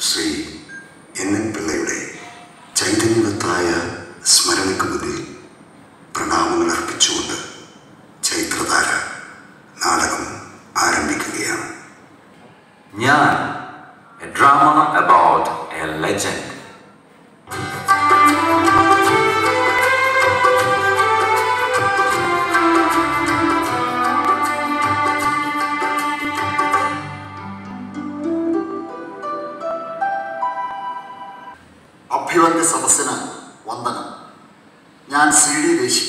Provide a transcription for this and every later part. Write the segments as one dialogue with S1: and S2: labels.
S1: Shri N N പിള്ളയുടെ ചൈതന്യവത്തായ സ്മരണയ്ക്ക് മുന്നിൽ പ്രണാമങ്ങൾ അർപ്പിച്ചുകൊണ്ട് ചൈത്രധാര നാടകം ആരംഭിക്കുകയാണ്
S2: ഞാൻ a drama about a legend.
S3: അഭിവന്യ സദസ്സിന് വന്ദനം ഞാൻ സി ഡി ദേശി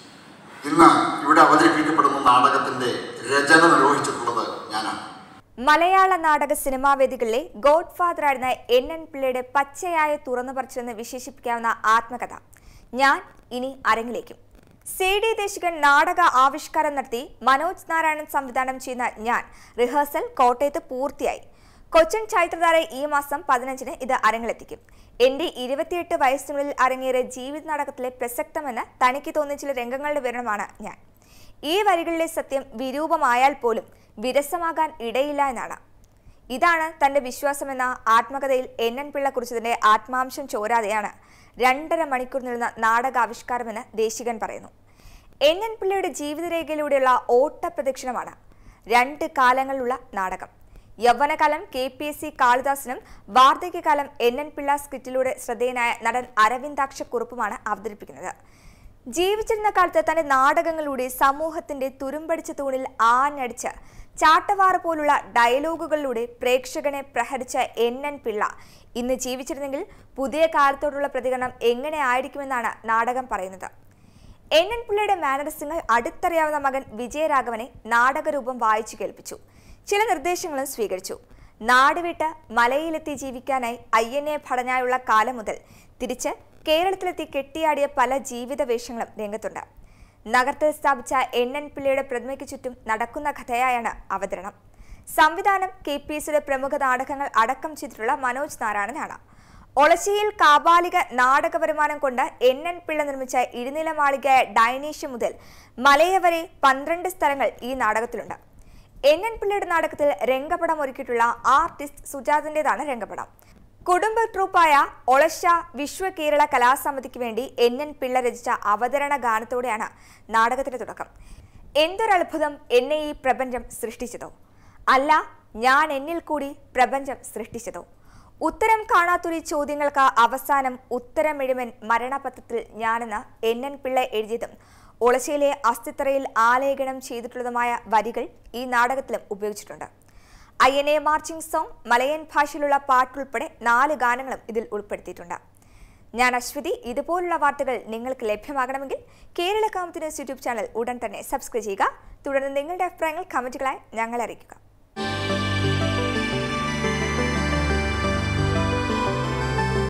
S3: ഇന്ന് ഇവിടെ അവതരിപ്പിക്കപ്പെടുന്ന നാടകത്തിന്റെ രചന നിർവഹിച്ചിട്ടുള്ളത് ഞാനാണ്
S4: മലയാള നാടക സിനിമാവേദികളിലെ ഗോഡ് ഫാദർ ആയിരുന്ന എൻ എൻ പിള്ളയുടെ പച്ചയായ തുറന്നു പറച്ചിലെന്ന് വിശേഷിപ്പിക്കാവുന്ന ആത്മകഥ ഞാൻ ഇനി അരങ്ങിലേക്കും സി ഡി ദേശികൻ നാടക ആവിഷ്കാരം നടത്തി മനോജ് നാരായണൻ സംവിധാനം ചെയ്യുന്ന ഞാൻ റിഹേഴ്സൽ കോട്ടയത്ത് പൂർത്തിയായി കൊച്ചിൻ ചൈത്രധാര ഈ മാസം പതിനഞ്ചിന് ഇത് അരങ്ങിലെത്തിക്കും എന്റെ ഇരുപത്തിയെട്ട് വയസ്സിനുള്ളിൽ അരങ്ങേറിയ ജീവിത നാടകത്തിലെ പ്രസക്തമെന്ന് തനിക്ക് തോന്നിയ ചില രംഗങ്ങളുടെ വിവരണമാണ് ഞാൻ ഈ വരികളിലെ സത്യം വിരൂപമായാൽ പോലും വിരസമാകാൻ ഇടയില്ല എന്നാണ് ഇതാണ് തന്റെ വിശ്വാസമെന്ന ആത്മകഥയിൽ എൻ എൻ പിള്ള കുറിച്ചതിന്റെ ആത്മാംശം ചോരാതെയാണ് രണ്ടര മണിക്കൂർ നീളുന്ന നാടകാവിഷ്കാരമെന്ന് ദേശികൻ പറയുന്നു എൻ എൻ പിള്ളയുടെ ജീവിതരേഖയിലൂടെയുള്ള ഓട്ടപ്രദക്ഷിണമാണ് രണ്ട് കാലങ്ങളിലുള്ള നാടകം യൗവനകാലം കെ പി എസ് സി കാളിദാസനും വാർദ്ധക്യകാലം എൻ എൻ പിള്ള സ്കിറ്റിലൂടെ ശ്രദ്ധേയനായ നടൻ അരവിന്ദാക്ഷ കുറുപ്പുമാണ് അവതരിപ്പിക്കുന്നത് ജീവിച്ചിരുന്ന കാലത്ത് തന്റെ നാടകങ്ങളിലൂടെ സമൂഹത്തിന്റെ തുരുമ്പടിച്ച തൂണിൽ ആഞ്ഞടിച്ച് ചാട്ടവാറ് പോലുള്ള ഡയലോഗുകളിലൂടെ പ്രേക്ഷകനെ പ്രഹരിച്ച എൻ എൻ പിള്ള ഇന്ന് ജീവിച്ചിരുന്നെങ്കിൽ പുതിയ കാലത്തോടുള്ള പ്രതികരണം എങ്ങനെ ആയിരിക്കുമെന്നാണ് നാടകം പറയുന്നത് എൻ എൻ പിള്ളയുടെ മാനറിസങ്ങൾ അടുത്തറിയാവുന്ന മകൻ വിജയരാഘവനെ നാടകരൂപം വായിച്ചു കേൾപ്പിച്ചു ചില നിർദ്ദേശങ്ങളും സ്വീകരിച്ചു നാടുവിട്ട് മലയിലെത്തി ജീവിക്കാനായി അയ്യനെ ഭടനായുള്ള കാലം മുതൽ തിരിച്ച് കേരളത്തിലെത്തി കെട്ടിയാടിയ പല ജീവിത വേഷങ്ങളും രംഗത്തുണ്ട് നഗരത്തിൽ സ്ഥാപിച്ച എൻ എൻ പിള്ളയുടെ പ്രതിമയ്ക്ക് ചുറ്റും നടക്കുന്ന കഥയായാണ് അവതരണം സംവിധാനം കെ പി എസിയുടെ പ്രമുഖ നാടകങ്ങൾ അടക്കം ചെയ്തിട്ടുള്ള മനോജ് നാരായണനാണ് ഒളശ്ശിയിൽ കാബാലിക നാടക വരുമാനം കൊണ്ട് എൻ എൻ പിള്ള നിർമ്മിച്ച ഇരുനില മാളികയായ ഡൈനേഷ്യ മുതൽ മലയ വരെ പന്ത്രണ്ട് സ്ഥലങ്ങൾ ഈ നാടകത്തിലുണ്ട് എൻ എൻ പിള്ളയുടെ നാടകത്തിൽ രംഗപടം ഒരുക്കിയിട്ടുള്ള ആർട്ടിസ്റ്റ് സുജാതിൻ്റെതാണ് രംഗപടം കുടുംബ ട്രൂപ്പായ ഒളശ വിശ്വ കേരള കലാസമിതിക്ക് വേണ്ടി എൻ എൻ പിള്ള രചിച്ച അവതരണ ഗാനത്തോടെയാണ് നാടകത്തിന്റെ തുടക്കം എന്തൊരത്ഭുതം എന്നെ ഈ പ്രപഞ്ചം സൃഷ്ടിച്ചതോ അല്ല ഞാൻ എന്നിൽ കൂടി പ്രപഞ്ചം സൃഷ്ടിച്ചതോ ഉത്തരം കാണാത്തൊരു ചോദ്യങ്ങൾക്ക് അവസാനം ഉത്തരമെഴുമൻ മരണപത്രത്തിൽ ഞാനെന്ന് എൻ എൻ പിള്ള എഴുതിയതും ഒളശയിലെ അസ്ഥിത്തറയിൽ ആലേഖനം ചെയ്തിട്ടുള്ളതുമായ വരികൾ ഈ നാടകത്തിലും ഉപയോഗിച്ചിട്ടുണ്ട് I N A marching song മലയൻ ഭാഷയിലുള്ള പാട്ടുൾപ്പെടെ നാല് ഗാനങ്ങളും ഇതിൽ ഉൾപ്പെടുത്തിയിട്ടുണ്ട് ഞാൻ അശ്വതി ഇതുപോലുള്ള വാർത്തകൾ നിങ്ങൾക്ക് ലഭ്യമാകണമെങ്കിൽ കേരള കാമത്തിന് യൂട്യൂബ് ചാനൽ ഉടൻ തന്നെ സബ്സ്ക്രൈബ് ചെയ്യുക തുടർന്ന് നിങ്ങളുടെ അഭിപ്രായങ്ങൾ കമന്റുകളായി ഞങ്ങളെ അറിയിക്കുക